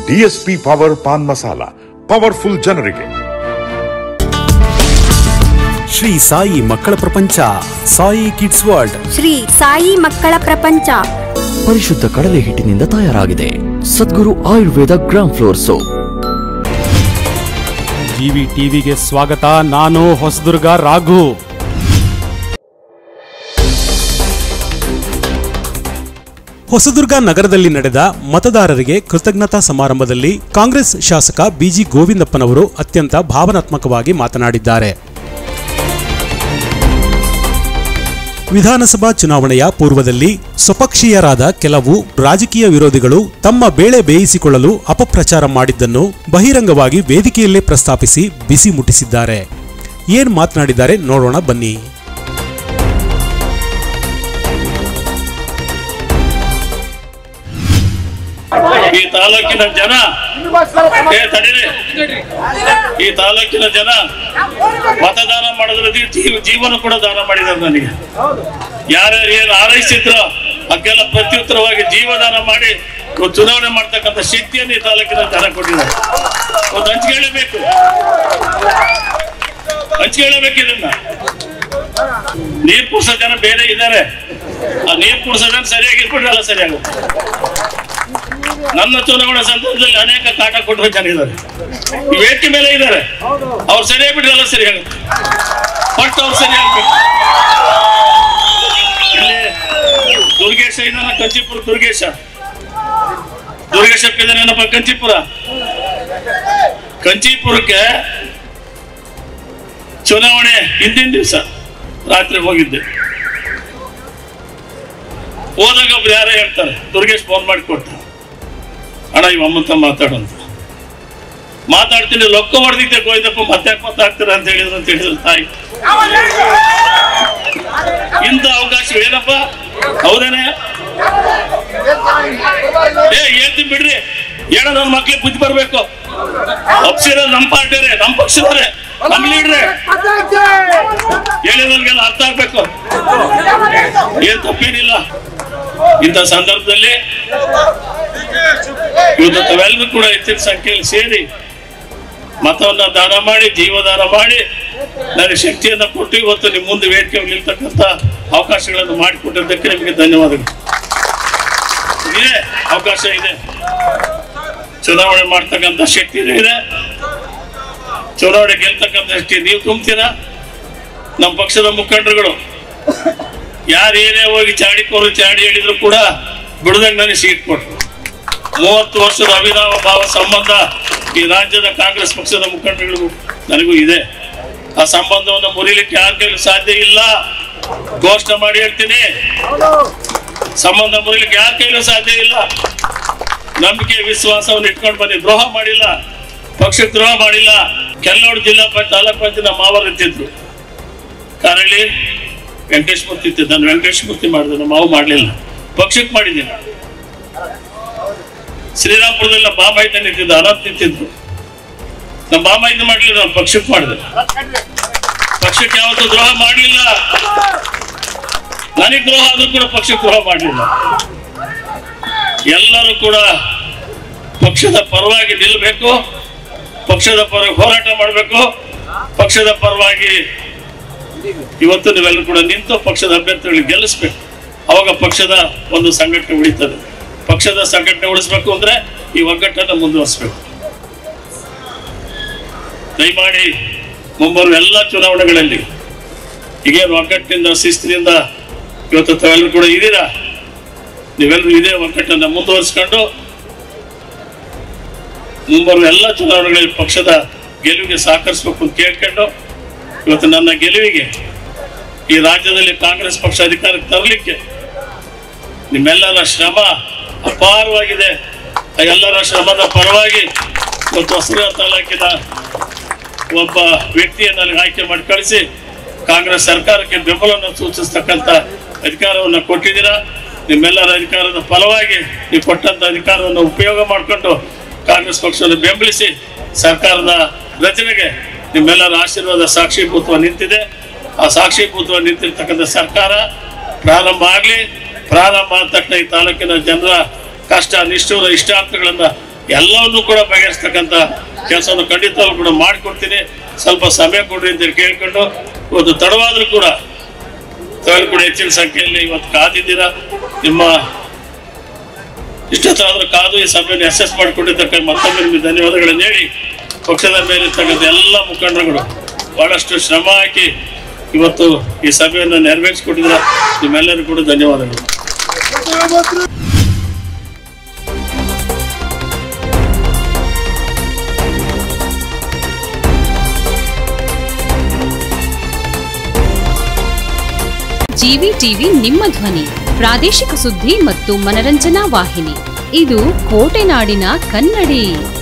DSP power pan masala powerful ಜನರಿಗೆ ಶ್ರೀ ಸಾಯಿ ಮಕ್ಕಳ ಪ್ರಪಂಚ ಸಾಯಿ ಕಿಡ್ಸ್ ವರ್ಲ್ಡ್ ಶ್ರೀ ಸಾಯಿ ಮಕ್ಕಳ ಪ್ರಪಂಚ ಪರಿಶುದ್ಧ ಕಡಲೆ ಹಿಟ್ಟಿನಿಂದ ತಯಾರಾಗಿದೆ Sadguru Ayurveda gram flour soap TV ಟಿವಿಗೆ ಸ್ವಾಗತ ನಾನು ಹೊಸದುರ್ಗ ರಾಘು ಹೊಸದುರ್ಗ ನಗರದಲ್ಲಿ ನಡೆದ ಮತದಾರರಿಗೆ ಕೃತಜ್ಞತಾ ಸಮಾರಂಭದಲ್ಲಿ ಕಾಂಗ್ರೆಸ್ ಶಾಸಕ ಬಿಜಿ ಗೋವಿಂದಪ್ಪನವರು ಅತ್ಯಂತ ಭಾವನಾತ್ಮಕವಾಗಿ ಮಾತನಾಡಿದ್ದಾರೆ ವಿಧಾನಸಭಾ ಚುನಾವಣೆಯ ಪೂರ್ವದಲ್ಲಿ ಸ್ವಪಕ್ಷೀಯರಾದ ಕೆಲವು ರಾಜಕೀಯ ವಿರೋಧಿಗಳು ತಮ್ಮ ಬೇಳೆ ಬೇಯಿಸಿಕೊಳ್ಳಲು ಅಪಪ್ರಚಾರ ಮಾಡಿದ್ದನ್ನು ಬಹಿರಂಗವಾಗಿ ವೇದಿಕೆಯಲ್ಲೇ ಪ್ರಸ್ತಾಪಿಸಿ ಬಿಸಿ ಮುಟ್ಟಿಸಿದ್ದಾರೆ ಏನ್ ಮಾತನಾಡಿದ್ದಾರೆ ನೋಡೋಣ ಬನ್ನಿ ಈ ತಾಲೂಕಿನ ಜನ ಏ ತಡೀರಿ. ಈ ತಾಲೂಕಿನ ಜನ ಮತದಾನ ಮಾಡೋದ್ರಲ್ಲಿ ಜೀವ- ಜೀವನ ಕೂಡ ದಾನ ಮಾಡಿದ್ದಾರೆ ನನಗೆ ಯಾರ್ಯಾರು ಏನು ಆರೈಸಿದ್ರು ಅದಕ್ಕೆಲ್ಲ ಪ್ರತ್ಯುತ್ತರವಾಗಿ ಜೀವದಾನ ಮಾಡಿ ಇವತ್ತು ಚುನಾವಣೆ ಮಾಡ್ತಕ್ಕಂಥ ಶಕ್ತಿಯನ್ನು ಈ ತಾಲೂಕಿನ ಜನ ಕೊಟ್ಟಿದ್ದಾರೆ ಒಂದು ಹಂಚ್ಕೊಳ್ಳೇಬೇಕು ಹಂಚ್ಕೊಳ್ಳೇಬೇಕು ಇದನ್ನ ನೀರ್ ಕುಡ್ಸೋ ಜನ ಬೇರೆ ಇದ್ದಾರೆ ಆ ನೀರ್ ಕುಡ್ಸೋ ಜನ ಸರಿಯಾಗಿರ್ಬಿಟ್ರೆ ಎಲ್ಲ ಸರಿಯಾಗುತ್ತೆ ನನ್ನ ಚುನಾವಣಾ ಸಂದರ್ಭದಲ್ಲಿ ಅನೇಕ ಕಾಟ ಕೊಟ್ಟರು ಜನ ಇದ್ದಾರೆ ಈ ವೇದಿಕೆ ಮೇಲೆ ಇದ್ದಾರೆ ಅವ್ರು ಸರಿಯಾಗಿ ಬಿಟ್ರೆ ಎಲ್ಲ ಸರಿಯಾಗುತ್ತೆ ಫಸ್ಟ್ ಅವ್ರು ಸರಿಯಾಗಬೇಕು ಇಲ್ಲಿ ದುರ್ಗೇಶ ಇದ್ದಾನ ಕಂಚಿಪುರ ದುರ್ಗೇಶ ದುರ್ಗೇಶಪ್ಪ ಇದ್ದಾನೇನಪ್ಪ ಕಂಚಿಪುರ ಕಂಚಿಪುರಕ್ಕೆ ಚುನಾವಣೆ ಹಿಂದಿನ ದಿವಸ ರಾತ್ರಿ ಹೋಗಿದ್ದೆ ಹೋದಾಗ ಒಬ್ರು ಯಾರೋ ಹೇಳ್ತಾರೆ ದುರ್ಗೇಶ್ ಫೋನ್ ಮಾಡಿ ಕೊಟ್ಟ ಅಣ್ಣ ಇವ್ ಅಮ್ಮಂತ ಮಾತಾಡಂತ ಮಾತಾಡ್ತೀನಿ ಲೊಕ್ಕ ಹೊಡೆದಿದ್ದೆ ಗೋವಿಂದಪ್ಪ ಮತ್ತೆ ಯಾಕೆ ಮಾತಾಡ್ತೀರ ಅಂತ ಹೇಳಿದ್ರು ಅಂತ ಹೇಳಿದ್ರು ತಾಯಿ ಇಂಥ ಅವಕಾಶ ಏನಪ್ಪ ಹೌದೇನೆ ಏ ಹೇಳ್ತೀನಿ ಬಿಡ್ರಿ ಏನೋ ನನ್ನ ಮಕ್ಳಿಗೆ ಬುದ್ಧಿ ಬರ್ಬೇಕು ಅಪ್ಸಿರ ನಮ್ಮ ಪಾರ್ಟಿಯವ್ರೆ ನಮ್ಮ ಪಕ್ಷದವ್ರೆ ನಮ್ಮ ಲೀಡ್ರೆ ಹೇಳಿದವ್ರಿಗೆಲ್ಲ ಅರ್ಥ ಆಗ್ಬೇಕು ಏನ್ ತಪ್ಪೇನಿಲ್ಲ ಇಂಥ ಸಂದರ್ಭದಲ್ಲಿ ಇವತ್ತು ತಾವೆಲ್ಲರೂ ಕೂಡ ಹೆಚ್ಚಿನ ಸಂಖ್ಯೆಯಲ್ಲಿ ಸೇರಿ ಮತವನ್ನ ದಾನ ಮಾಡಿ ಜೀವದಾನ ಮಾಡಿ ನನಗೆ ಶಕ್ತಿಯನ್ನ ಕೊಟ್ಟು ಇವತ್ತು ನಿಮ್ಮ ಮುಂದೆ ವೇದಿಕೆ ನಿಲ್ತಕ್ಕಂಥ ಅವಕಾಶಗಳನ್ನು ಮಾಡಿಕೊಟ್ಟಿದ್ದಕ್ಕೆ ನಿಮಗೆ ಧನ್ಯವಾದಗಳು ಇದೆ ಅವಕಾಶ ಇದೆ ಚುನಾವಣೆ ಮಾಡ್ತಕ್ಕಂಥ ಶಕ್ತಿನೂ ಇದೆ ಚುನಾವಣೆ ಗೆಲ್ತಕ್ಕಂಥ ಶಕ್ತಿ ನೀವು ತುಂಬ್ತೀರಾ ನಮ್ಮ ಪಕ್ಷದ ಮುಖಂಡರುಗಳು ಯಾರು ಏನೇ ಹೋಗಿ ಚಾಡಿಕೋರು ಚಾಡಿ ಹೇಳಿದ್ರು ಕೂಡ ಬಿಡದಂಗೆ ನನಗೆ ಸೀಟ್ ಕೊಟ್ಟರು ಮೂವತ್ತು ವರ್ಷದ ಅವಿನಾವ ಭಾವ ಸಂಬಂಧ ಈ ರಾಜ್ಯದ ಕಾಂಗ್ರೆಸ್ ಪಕ್ಷದ ಮುಖಂಡಗಳಿಗೂ ನನಗೂ ಇದೆ ಆ ಸಂಬಂಧವನ್ನು ಮುರಿಲಿಕ್ಕೆ ಯಾರ ಕೈಲೂ ಸಾಧ್ಯ ಇಲ್ಲ ಘೋಷಣೆ ಮಾಡಿ ಹೇಳ್ತೀನಿ ಸಂಬಂಧ ಮುರಿಲಿಕ್ಕೆ ಯಾರ ಕೈಲೂ ಸಾಧ್ಯ ಇಲ್ಲ ನಂಬಿಕೆ ವಿಶ್ವಾಸವನ್ನು ಇಟ್ಕೊಂಡು ಬಂದು ದ್ರೋಹ ಮಾಡಿಲ್ಲ ಪಕ್ಷಕ್ಕೆ ದ್ರೋಹ ಮಾಡಿಲ್ಲ ಕೆಲ್ಲೋಡು ಜಿಲ್ಲಾ ಪಂಚಾಯತ್ ತಾಲೂಕ್ ಪಂಚಾಯತ್ ನಮ್ಮ ಮಾವರು ಇರ್ತಿದ್ರು ಕಾರಳಿ ವೆಂಕಟೇಶ್ ಮೂರ್ತಿ ಇತ್ತಿದ್ದ ನಾನು ವೆಂಕಟೇಶ್ ಮೂರ್ತಿ ಮಾಡಿದೆ ನಮ್ಮ ಮಾವು ಮಾಡಲಿಲ್ಲ ಪಕ್ಷಕ್ಕೆ ಮಾಡಿದ್ದೀನಿ ಶ್ರೀರಾಮ್ಪುರದಲ್ಲಿ ನಮ್ಮ ಬಾಬಾಯ್ತ ನಿಂತಿದ್ದ ಅನಂತ್ ನಿಂತಿದ್ರು ನಮ್ಮ ಬಾಬಾಯ್ತ ಮಾಡ್ಲಿಲ್ಲ ನಾನು ಪಕ್ಷಕ್ಕೆ ಮಾಡಿದೆ ಪಕ್ಷಕ್ಕೆ ಯಾವತ್ತೂ ದ್ರೋಹ ಮಾಡಲಿಲ್ಲ ನನಗೆ ದ್ರೋಹ ಆದ್ರೂ ಕೂಡ ಪಕ್ಷಕ್ಕೆ ದ್ರೋಹ ಮಾಡಲಿಲ್ಲ ಎಲ್ಲರೂ ಕೂಡ ಪಕ್ಷದ ಪರವಾಗಿ ನಿಲ್ಲಬೇಕು ಪಕ್ಷದ ಪರವಾಗಿ ಹೋರಾಟ ಮಾಡಬೇಕು ಪಕ್ಷದ ಪರವಾಗಿ ಇವತ್ತು ನೀವೆಲ್ಲರೂ ಕೂಡ ನಿಂತು ಪಕ್ಷದ ಅಭ್ಯರ್ಥಿಗಳಿಗೆ ಗೆಲ್ಲಿಸ್ಬೇಕು ಅವಾಗ ಪಕ್ಷದ ಒಂದು ಸಂಘಟನೆ ಉಳಿತದೆ ಪಕ್ಷದ ಸಂಘಟನೆ ಉಳಿಸ್ಬೇಕು ಅಂದ್ರೆ ಈ ಒಗ್ಗಟ್ಟನ್ನು ಮುಂದುವರಿಸಬೇಕು ದಯಮಾಡಿ ಮುಂಬರುವ ಎಲ್ಲ ಚುನಾವಣೆಗಳಲ್ಲಿ ಈಗೇನು ಒಗ್ಗಟ್ಟಿನಿಂದ ಶಿಸ್ತಿನಿಂದ ಇವತ್ತು ತಾವೆಲ್ಲರೂ ಕೂಡ ಇದ್ದೀರಾ ನೀವೆಲ್ಲರೂ ಇದೇ ಒಗ್ಗಟ್ಟನ್ನು ಮುಂದುವರಿಸ್ಕೊಂಡು ಮುಂಬರುವ ಎಲ್ಲ ಚುನಾವಣೆಗಳಲ್ಲಿ ಪಕ್ಷದ ಗೆಲುವಿಗೆ ಸಹಕರಿಸಬೇಕು ಅಂತ ಕೇಳ್ಕೊಂಡು ಇವತ್ತು ನನ್ನ ಗೆಲುವಿಗೆ ಈ ರಾಜ್ಯದಲ್ಲಿ ಕಾಂಗ್ರೆಸ್ ಪಕ್ಷ ಅಧಿಕಾರಕ್ಕೆ ತರಲಿಕ್ಕೆ ನಿಮ್ಮೆಲ್ಲರ ಶ್ರಮ ಅಪಾರವಾಗಿದೆ ಆ ಎಲ್ಲರ ಶ್ರಮದ ಪರವಾಗಿ ಇವತ್ತು ಹೊಸದುರ್ಗ ತಾಲೂಕಿನ ಒಬ್ಬ ವ್ಯಕ್ತಿಯನ್ನು ನನಗೆ ಆಯ್ಕೆ ಮಾಡಿ ಕಳಿಸಿ ಕಾಂಗ್ರೆಸ್ ಸರ್ಕಾರಕ್ಕೆ ಬೆಂಬಲವನ್ನು ಸೂಚಿಸ್ತಕ್ಕಂಥ ಅಧಿಕಾರವನ್ನು ಕೊಟ್ಟಿದ್ದೀರಾ ನಿಮ್ಮೆಲ್ಲರ ಅಧಿಕಾರದ ಫಲವಾಗಿ ನೀವು ಕೊಟ್ಟಂತ ಅಧಿಕಾರವನ್ನು ಉಪಯೋಗ ಮಾಡಿಕೊಂಡು ಕಾಂಗ್ರೆಸ್ ಪಕ್ಷವನ್ನು ಬೆಂಬಲಿಸಿ ಸರ್ಕಾರದ ರಚನೆಗೆ ನಿಮ್ಮೆಲ್ಲರ ಆಶೀರ್ವಾದ ಸಾಕ್ಷೀಭೂತವಾಗಿ ನಿಂತಿದೆ ಆ ಸಾಕ್ಷೀಭೂತವಾಗಿ ನಿಂತಿರ್ತಕ್ಕಂಥ ಸರ್ಕಾರ ಪ್ರಾರಂಭ ಆಗಲಿ ಪ್ರಾರಂಭ ಆದ ತಕ್ಷಣ ಈ ತಾಲೂಕಿನ ಜನರ ಕಷ್ಟ ನಿಷ್ಠೂರ ಇಷ್ಟಾರ್ಥಗಳನ್ನ ಎಲ್ಲವನ್ನೂ ಕೂಡ ಬಗೆಹರಿಸ್ತಕ್ಕಂಥ ಕೆಲಸವನ್ನು ಖಂಡಿತವಾಗ್ಲೂ ಕೂಡ ಮಾಡಿಕೊಡ್ತೀನಿ ಸ್ವಲ್ಪ ಸಮಯ ಕೊಡ್ರಿ ಅಂತ ಕೇಳ್ಕೊಂಡು ಇವತ್ತು ತಡವಾದರೂ ಕೂಡ ತಾವೆಲ್ಲ ಕೂಡ ಹೆಚ್ಚಿನ ಸಂಖ್ಯೆಯಲ್ಲಿ ಇವತ್ತು ಕಾದಿದ್ದೀರಾ ನಿಮ್ಮ ಇಷ್ಟೊತ್ತಾದ್ರೂ ಕಾದು ಈ ಸಭೆಯನ್ನು ಅಸೆಸ್ ಮಾಡಿಕೊಂಡಿದ್ದಕ್ಕ ಮತ್ತೊಮ್ಮೆ ನಿಮಗೆ ಧನ್ಯವಾದಗಳನ್ನು ಹೇಳಿ ಪಕ್ಷದ ಮೇಲಿರ್ತಕ್ಕಂಥ ಎಲ್ಲ ಮುಖಂಡರುಗಳು ಬಹಳಷ್ಟು ಶ್ರಮ ಹಾಕಿ ಇವತ್ತು ಈ ಸಭೆಯನ್ನು ನೆರವೇರಿಸಿಕೊಟ್ಟಿದ್ರ ನಿಮ್ಮೆಲ್ಲರಿಗೂ ಕೂಡ ಧನ್ಯವಾದಗಳು ಜಿವಿ ಟಿವಿ ನಿಮ್ಮ ಧ್ವನಿ ಪ್ರಾದೇಶಿಕ ಸುದ್ದಿ ಮತ್ತು ಮನರಂಜನಾ ವಾಹಿನಿ ಇದು ಕೋಟೆನಾಡಿನ ಕನ್ನಡಿ